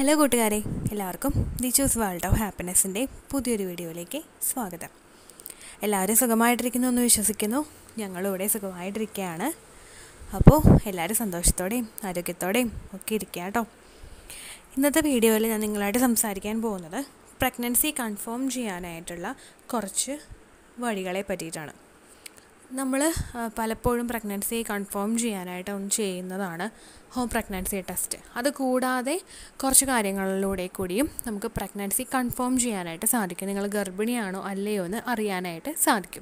hello കൂട്ടുകാരെ എല്ലാവർക്കും the choose world of ഹാപ്പിനെസ്സിൻ്റെ പുതിയൊരു വീഡിയോയിലേക്ക് സ്വാഗതം എല്ലാവരും സുഖമായിട്ടിരിക്കുന്നു എന്ന് വിശ്വസിക്കുന്നു ഞങ്ങളിവിടെ സുഖമായിട്ടിരിക്കുകയാണ് അപ്പോൾ എല്ലാവരും സന്തോഷത്തോടെയും ആരോഗ്യത്തോടെയും ഒക്കെ ഇരിക്കുക കേട്ടോ ഇന്നത്തെ വീഡിയോയിൽ ഞാൻ നിങ്ങളായിട്ട് സംസാരിക്കാൻ പോകുന്നത് പ്രഗ്നൻസി കൺഫേം ചെയ്യാനായിട്ടുള്ള കുറച്ച് വഴികളെ പറ്റിയിട്ടാണ് നമ്മൾ പലപ്പോഴും പ്രഗ്നൻസി കൺഫേം ചെയ്യാനായിട്ട് ഒന്ന് ചെയ്യുന്നതാണ് ഹോം പ്രഗ്നൻസി ടെസ്റ്റ് അത് കൂടാതെ കുറച്ച് കാര്യങ്ങളിലൂടെ കൂടിയും നമുക്ക് പ്രഗ്നൻസി കൺഫേം ചെയ്യാനായിട്ട് സാധിക്കും നിങ്ങൾ ഗർഭിണിയാണോ അല്ലയോ എന്ന് അറിയാനായിട്ട് സാധിക്കും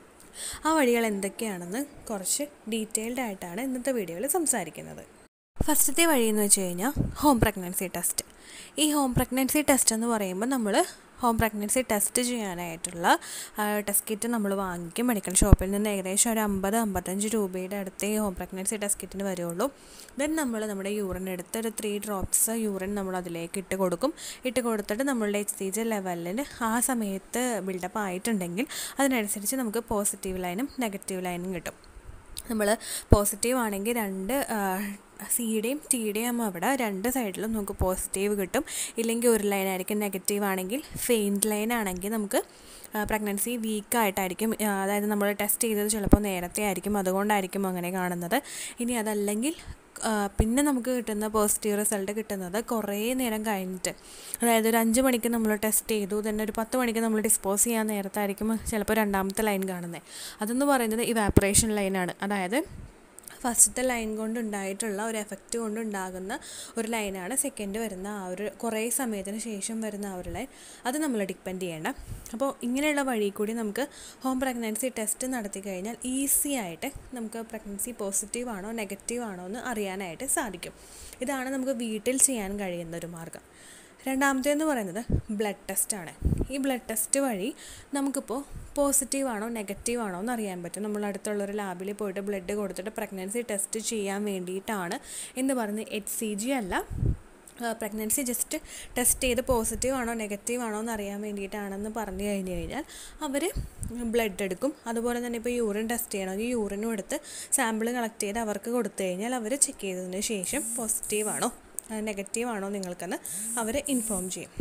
ആ വഴികൾ എന്തൊക്കെയാണെന്ന് കുറച്ച് ഡീറ്റെയിൽഡ് ആയിട്ടാണ് ഇന്നത്തെ വീഡിയോയിൽ സംസാരിക്കുന്നത് ഫസ്റ്റത്തെ വഴി എന്ന് വെച്ച് കഴിഞ്ഞാൽ ഹോം പ്രഗ്നൻസി ടെസ്റ്റ് ഈ ഹോം പ്രഗ്നൻസി ടെസ്റ്റ് എന്ന് പറയുമ്പോൾ നമ്മൾ ഹോം പ്രഗ്നൻസി ടെസ്റ്റ് ചെയ്യാനായിട്ടുള്ള ടെസ്റ്റ് കിറ്റ് നമ്മൾ വാങ്ങിക്കും മെഡിക്കൽ ഷോപ്പിൽ നിന്ന് ഏകദേശം ഒരു അമ്പത് അമ്പത്തഞ്ച് രൂപയുടെ അടുത്ത് ഈ ഹോം പ്രഗ്നൻസി ടെസ്റ്റ് കിറ്റിന് വരുള്ളൂ ദെൻ നമ്മൾ നമ്മുടെ യൂറിൻ എടുത്ത് ഒരു ത്രീ ഡ്രോപ്സ് യൂറിൻ നമ്മൾ അതിലേക്ക് ഇട്ട് കൊടുക്കും ഇട്ട് കൊടുത്തിട്ട് നമ്മളുടെ എച്ച് സി ജി ലെവലിൽ ആ സമയത്ത് ബിൽഡപ്പ് ആയിട്ടുണ്ടെങ്കിൽ അതിനനുസരിച്ച് നമുക്ക് പോസിറ്റീവ് ലൈനും നെഗറ്റീവ് ലൈനും കിട്ടും നമ്മൾ പോസിറ്റീവ് ആണെങ്കിൽ രണ്ട് സിയുടെയും ടിയുടെയും അവിടെ രണ്ട് സൈഡിലും നമുക്ക് പോസിറ്റീവ് കിട്ടും ഇല്ലെങ്കിൽ ഒരു ലൈൻ ആയിരിക്കും നെഗറ്റീവ് ആണെങ്കിൽ ഫെയിൻറ്റ് ലൈൻ ആണെങ്കിൽ നമുക്ക് പ്രഗ്നൻസി വീക്കായിട്ടായിരിക്കും അതായത് നമ്മൾ ടെസ്റ്റ് ചെയ്തത് ചിലപ്പോൾ നേരത്തെ ആയിരിക്കും അതുകൊണ്ടായിരിക്കും അങ്ങനെ കാണുന്നത് ഇനി അതല്ലെങ്കിൽ പിന്നെ നമുക്ക് കിട്ടുന്ന പോസിറ്റീവ് റിസൾട്ട് കിട്ടുന്നത് കുറേ നേരം കഴിഞ്ഞിട്ട് അതായത് ഒരു അഞ്ച് മണിക്ക് നമ്മൾ ടെസ്റ്റ് ചെയ്തു തന്നെ ഒരു പത്ത് മണിക്ക് നമ്മൾ ഡിസ്പോസ് ചെയ്യാൻ നേരത്തായിരിക്കും ചിലപ്പോൾ രണ്ടാമത്തെ ലൈൻ കാണുന്നത് അതെന്ന് പറയുന്നത് ഇവാപ്പറേഷൻ ലൈനാണ് അതായത് ഫസ്റ്റത്തെ ലൈൻ കൊണ്ടുണ്ടായിട്ടുള്ള ഒരു എഫക്റ്റ് കൊണ്ടുണ്ടാകുന്ന ഒരു ലൈനാണ് സെക്കൻഡ് വരുന്ന ആ ഒരു കുറേ സമയത്തിന് ശേഷം വരുന്ന ആ ഒരു ലൈൻ അത് നമ്മൾ ഡിപ്പെൻഡ് ചെയ്യേണ്ട അപ്പോൾ ഇങ്ങനെയുള്ള വഴി കൂടി നമുക്ക് ഹോം പ്രഗ്നൻസി ടെസ്റ്റ് നടത്തി കഴിഞ്ഞാൽ ഈസി ആയിട്ട് നമുക്ക് പ്രഗ്നൻസി പോസിറ്റീവ് ആണോ നെഗറ്റീവ് ആണോ എന്ന് അറിയാനായിട്ട് സാധിക്കും ഇതാണ് നമുക്ക് വീട്ടിൽ ചെയ്യാൻ കഴിയുന്ന ഒരു മാർഗം രണ്ടാമത്തേന്ന് പറയുന്നത് ബ്ലഡ് ടെസ്റ്റാണ് ഈ ബ്ലഡ് ടെസ്റ്റ് വഴി നമുക്കിപ്പോൾ പോസിറ്റീവ് ആണോ നെഗറ്റീവ് ആണോ എന്ന് അറിയാൻ പറ്റും നമ്മൾ അടുത്തുള്ള ഒരു ലാബിൽ പോയിട്ട് ബ്ലഡ് കൊടുത്തിട്ട് പ്രഗ്നൻസി ടെസ്റ്റ് ചെയ്യാൻ വേണ്ടിയിട്ടാണ് എന്ന് പറഞ്ഞ് എച്ച് സി ജി അല്ല പ്രഗ്നൻസി ജസ്റ്റ് ടെസ്റ്റ് ചെയ്ത് പോസിറ്റീവ് ആണോ നെഗറ്റീവ് ആണോ എന്ന് അറിയാൻ വേണ്ടിയിട്ടാണെന്ന് പറഞ്ഞു കഴിഞ്ഞ് കഴിഞ്ഞാൽ അവർ ബ്ലഡ് എടുക്കും അതുപോലെ തന്നെ ഇപ്പോൾ യൂറിൻ ടെസ്റ്റ് ചെയ്യണമെങ്കിൽ യൂറിനും എടുത്ത് സാമ്പിൾ കളക്ട് ചെയ്ത് അവർക്ക് കൊടുത്തു കഴിഞ്ഞാൽ അവർ ചെക്ക് ചെയ്തതിന് ശേഷം പോസിറ്റീവ് ആണോ നെഗറ്റീവ് ആണോ നിങ്ങൾക്കെന്ന് അവർ ഇൻഫോം ചെയ്യും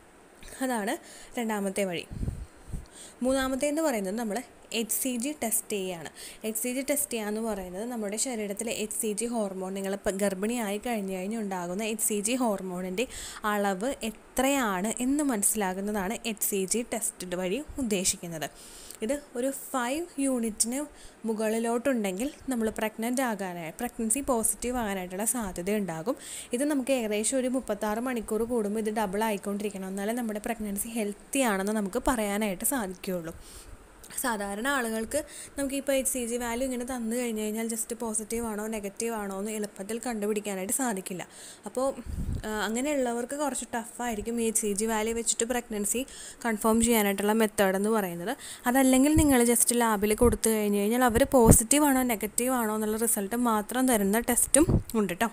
അതാണ് രണ്ടാമത്തെ വഴി മൂന്നാമത്തെ എന്ന് പറയുന്നത് നമ്മൾ എച്ച് സി ജി ടെസ്റ്റ് ചെയ്യുകയാണ് എച്ച് സി ജി ടെസ്റ്റ് ചെയ്യുക എന്ന് പറയുന്നത് നമ്മുടെ ശരീരത്തിലെ എച്ച് സി ജി ഹോർമോൺ നിങ്ങൾ ഗർഭിണിയായി കഴിഞ്ഞ് കഴിഞ്ഞ് ഉണ്ടാകുന്ന എച്ച് സി ജി ഹോർമോണിൻ്റെ അളവ് എത്രയാണ് എന്ന് മനസ്സിലാകുന്നതാണ് എച്ച് സി ജി ടെസ്റ്റ് വഴി ഉദ്ദേശിക്കുന്നത് ഇത് ഒരു ഫൈവ് യൂണിറ്റിന് മുകളിലോട്ടുണ്ടെങ്കിൽ നമ്മൾ പ്രഗ്നൻ്റ് ആകാനായി പ്രഗ്നൻസി പോസിറ്റീവ് ആകാനായിട്ടുള്ള സാധ്യത ഉണ്ടാകും ഇത് നമുക്ക് ഏകദേശം ഒരു മുപ്പത്താറ് മണിക്കൂർ കൂടുമ്പോൾ ഇത് ഡബിൾ ആയിക്കൊണ്ടിരിക്കണം എന്നാലേ നമ്മുടെ പ്രഗ്നൻസി ഹെൽത്തി ആണെന്ന് നമുക്ക് പറയാനായിട്ട് സാധിക്കുകയുള്ളൂ സാധാരണ ആളുകൾക്ക് നമുക്ക് ഇപ്പോൾ എച്ച് സി ജി വാല്യൂ ഇങ്ങനെ തന്നു കഴിഞ്ഞ് കഴിഞ്ഞാൽ ജസ്റ്റ് പോസിറ്റീവ് ആണോ നെഗറ്റീവ് ആണോ എന്ന് എളുപ്പത്തിൽ കണ്ടുപിടിക്കാനായിട്ട് സാധിക്കില്ല അപ്പോൾ അങ്ങനെയുള്ളവർക്ക് കുറച്ച് ടഫായിരിക്കും ഈ എച്ച് സി ജി വാല്യൂ വെച്ചിട്ട് പ്രഗ്നൻസി കൺഫേം ചെയ്യാനായിട്ടുള്ള മെത്തേഡ് എന്ന് പറയുന്നത് അതല്ലെങ്കിൽ നിങ്ങൾ ജസ്റ്റ് ലാബിൽ കൊടുത്തു കഴിഞ്ഞ് കഴിഞ്ഞാൽ അവർ പോസിറ്റീവ് ആണോ നെഗറ്റീവ് ആണോ എന്നുള്ള റിസൾട്ട് മാത്രം തരുന്ന ടെസ്റ്റും ഉണ്ട് കേട്ടോ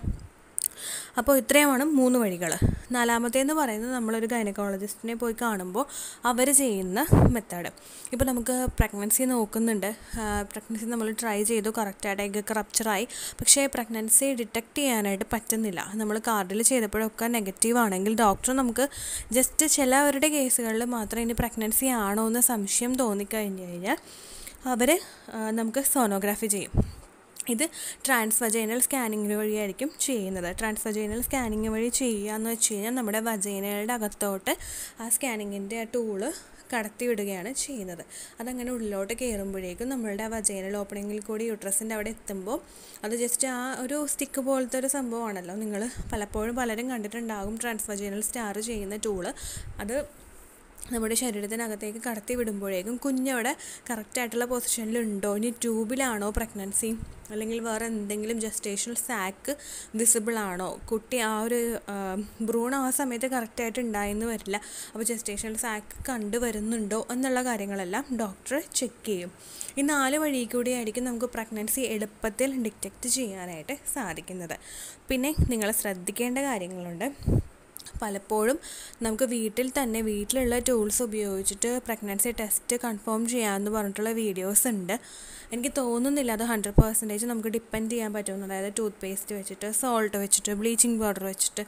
അപ്പോൾ ഇത്രയുമാണ് മൂന്ന് വഴികൾ നാലാമത്തേന്ന് പറയുന്നത് നമ്മളൊരു ഗൈനക്കോളജിസ്റ്റിനെ പോയി കാണുമ്പോൾ അവർ ചെയ്യുന്ന മെത്തേഡ് ഇപ്പോൾ നമുക്ക് പ്രഗ്നൻസി നോക്കുന്നുണ്ട് പ്രഗ്നൻസി നമ്മൾ ട്രൈ ചെയ്തു കറക്റ്റായിട്ട് എഗ് റപ്ചറായി പക്ഷേ പ്രഗ്നൻസി ഡിറ്റക്റ്റ് ചെയ്യാനായിട്ട് പറ്റുന്നില്ല നമ്മൾ കാർഡിൽ ചെയ്തപ്പോഴൊക്കെ നെഗറ്റീവ് ആണെങ്കിൽ ഡോക്ടർ നമുക്ക് ജസ്റ്റ് ചിലവരുടെ കേസുകളിൽ മാത്രം ഇനി പ്രഗ്നൻസി ആണോ എന്ന് സംശയം തോന്നിക്കഴിഞ്ഞ് കഴിഞ്ഞാൽ അവർ നമുക്ക് സോണോഗ്രാഫി ചെയ്യും ഇത് ട്രാൻസ്വജൈനൽ സ്കാനിങ് വഴിയായിരിക്കും ചെയ്യുന്നത് ട്രാൻസ്വജൈനൽ സ്കാനിങ് വഴി ചെയ്യുക എന്ന് വെച്ച് കഴിഞ്ഞാൽ നമ്മുടെ വജൈനയുടെ അകത്തോട്ട് ആ സ്കാനിങ്ങിൻ്റെ ആ ടൂള് കടത്തി വിടുകയാണ് ചെയ്യുന്നത് അതങ്ങനെ ഉള്ളിലോട്ട് കയറുമ്പോഴേക്കും നമ്മളുടെ ആ വജൈനൽ ഓപ്പണിങ്ങിൽ കൂടി യൂട്രസിൻ്റെ അവിടെ എത്തുമ്പോൾ അത് ജസ്റ്റ് ആ ഒരു സ്റ്റിക്ക് പോലത്തെ ഒരു സംഭവമാണല്ലോ നിങ്ങൾ പലപ്പോഴും പലരും കണ്ടിട്ടുണ്ടാകും ട്രാൻസ്വജൈനൽ സ്റ്റാർ ചെയ്യുന്ന ടൂള് അത് നമ്മുടെ ശരീരത്തിനകത്തേക്ക് കടത്തി വിടുമ്പോഴേക്കും കുഞ്ഞവിടെ കറക്റ്റായിട്ടുള്ള പൊസിഷനിലുണ്ടോ ഇനി ട്യൂബിലാണോ പ്രഗ്നൻസി അല്ലെങ്കിൽ വേറെ എന്തെങ്കിലും ജസ്റ്റേഷണൽ സാക്ക് വിസിബിൾ ആണോ കുട്ടി ആ ഒരു ഭ്രൂണം ആ സമയത്ത് കറക്റ്റായിട്ട് ഉണ്ടായെന്ന് വരില്ല അപ്പോൾ ജസ്റ്റേഷണൽ സാക്ക് കണ്ടുവരുന്നുണ്ടോ എന്നുള്ള കാര്യങ്ങളെല്ലാം ഡോക്ടർ ചെക്ക് ചെയ്യും ഈ നാല് വഴി കൂടിയായിരിക്കും നമുക്ക് പ്രഗ്നൻസി എളുപ്പത്തിൽ ഡിറ്റക്റ്റ് ചെയ്യാനായിട്ട് സാധിക്കുന്നത് പിന്നെ നിങ്ങൾ ശ്രദ്ധിക്കേണ്ട കാര്യങ്ങളുണ്ട് പലപ്പോഴും നമുക്ക് വീട്ടിൽ തന്നെ വീട്ടിലുള്ള ടൂൾസ് ഉപയോഗിച്ചിട്ട് പ്രഗ്നൻസി ടെസ്റ്റ് കൺഫേം ചെയ്യാമെന്ന് പറഞ്ഞിട്ടുള്ള വീഡിയോസ് ഉണ്ട് എനിക്ക് തോന്നുന്നില്ല അത് ഹൺഡ്രഡ് പെർസെൻറ്റേജ് നമുക്ക് ഡിപ്പെൻഡ് ചെയ്യാൻ പറ്റുമെന്ന് അതായത് ടൂത്ത് പേസ്റ്റ് വെച്ചിട്ട് സോൾട്ട് വെച്ചിട്ട് ബ്ലീച്ചിങ് പൗഡർ വെച്ചിട്ട്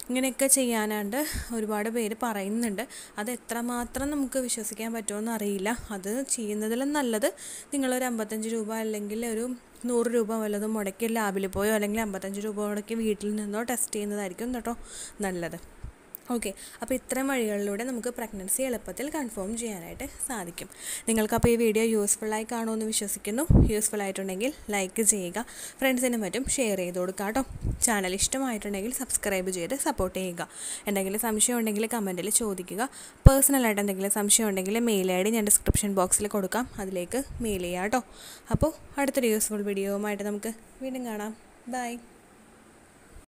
ഇങ്ങനെയൊക്കെ ചെയ്യാനാണ്ട് ഒരുപാട് പേര് പറയുന്നുണ്ട് അത് എത്രമാത്രം നമുക്ക് വിശ്വസിക്കാൻ പറ്റുമെന്ന് അറിയില്ല അത് ചെയ്യുന്നതിലും നല്ലത് നിങ്ങളൊരു അമ്പത്തഞ്ച് രൂപ അല്ലെങ്കിൽ ഒരു നൂറ് രൂപ വല്ലതും മുടക്കി ലാബിൽ പോയോ അല്ലെങ്കിൽ അമ്പത്തഞ്ച് രൂപ മുടക്കി വീട്ടിൽ നിന്നോ ടെസ്റ്റ് ചെയ്യുന്നതായിരിക്കും കേട്ടോ നല്ലത് ഓക്കെ അപ്പോൾ ഇത്തരം വഴികളിലൂടെ നമുക്ക് പ്രഗ്നൻസി എളുപ്പത്തിൽ കൺഫേം ചെയ്യാനായിട്ട് സാധിക്കും നിങ്ങൾക്കപ്പോൾ ഈ വീഡിയോ യൂസ്ഫുള്ളായി കാണുമെന്ന് വിശ്വസിക്കുന്നു യൂസ്ഫുൾ ആയിട്ടുണ്ടെങ്കിൽ ലൈക്ക് ചെയ്യുക ഫ്രണ്ട്സിനും മറ്റും ഷെയർ ചെയ്ത് കൊടുക്കുക കേട്ടോ ചാനൽ ഇഷ്ടമായിട്ടുണ്ടെങ്കിൽ സബ്സ്ക്രൈബ് ചെയ്ത് സപ്പോർട്ട് ചെയ്യുക എന്തെങ്കിലും സംശയം ഉണ്ടെങ്കിൽ കമൻറ്റിൽ ചോദിക്കുക പേഴ്സണലായിട്ട് എന്തെങ്കിലും സംശയം ഉണ്ടെങ്കിൽ മെയിൽ ഐ ഡി ഞാൻ ഡിസ്ക്രിപ്ഷൻ ബോക്സിൽ കൊടുക്കാം അതിലേക്ക് മെയിൽ ചെയ്യാം കേട്ടോ അപ്പോൾ അടുത്തൊരു യൂസ്ഫുൾ വീഡിയോവുമായിട്ട് നമുക്ക് വീണ്ടും കാണാം ബൈ